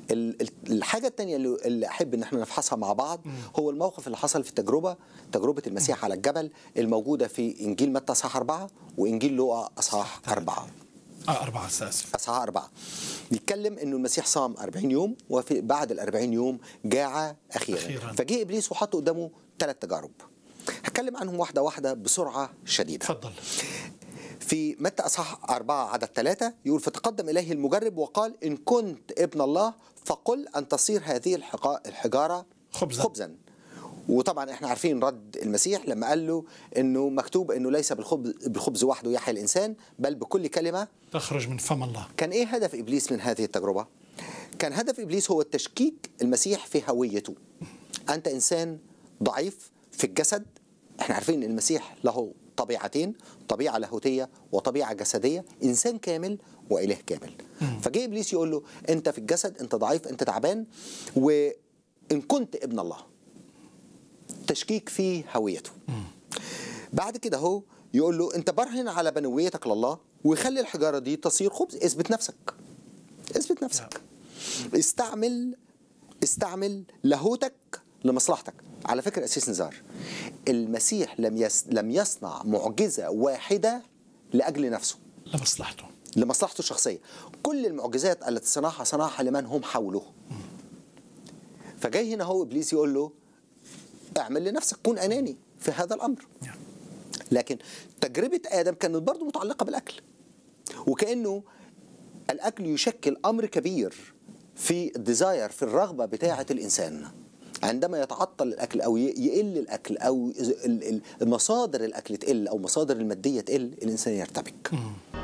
ال- ال- الحاجة التانية اللي اللي أحب إن احنا نفحصها مع بعض هو الموقف اللي حصل في التجربة تجربة المسيح على الجبل الموجودة في إنجيل متى أصحاح أربعة وإنجيل لوقا أصحاح أربعة اه أربعة آسف أصحاح أربعة بيتكلم إنه المسيح صام 40 يوم وفي بعد ال 40 يوم جاع أخيرا, أخيراً. فجه إبليس وحط قدامه ثلاث تجارب هتكلم عنهم واحدة واحدة بسرعة شديدة تفضل في متى اصحاح أربعة عدد ثلاثة يقول فتقدم إليه المجرب وقال إن كنت ابن الله فقل أن تصير هذه الحقا- الحجارة خبزاً. خبزا وطبعا احنا عارفين رد المسيح لما قال له انه مكتوب انه ليس بالخبز بالخبز وحده يحيى الانسان بل بكل كلمه تخرج من فم الله كان ايه هدف ابليس من هذه التجربه؟ كان هدف ابليس هو التشكيك المسيح في هويته. انت انسان ضعيف في الجسد احنا عارفين ان المسيح له طبيعتين طبيعه لاهوتيه وطبيعه جسديه انسان كامل واله كامل. فجاء ابليس يقول له انت في الجسد انت ضعيف انت تعبان وان كنت ابن الله تشكيك في هويته. بعد كده هو يقول له انت برهن على بنويتك لله وخلي الحجاره دي تصير خبز اثبت نفسك اثبت نفسك استعمل استعمل لاهوتك لمصلحتك على فكره اسيس نزار المسيح لم يس لم يصنع معجزه واحده لاجل نفسه لمصلحته لمصلحته الشخصيه كل المعجزات التي صنعها صنعها لمن هم حوله فجاي هنا هو ابليس يقول له اعمل لنفسك كون اناني في هذا الامر نعم. لكن تجربة آدم كانت برضه متعلقة بالأكل وكأنه الأكل يشكل أمر كبير في الديزاير في الرغبة بتاعة الإنسان عندما يتعطل الأكل أو ي- يقل الأكل أو ال- ال- مصادر الأكل تقل أو مصادر المادية تقل الإنسان يرتبك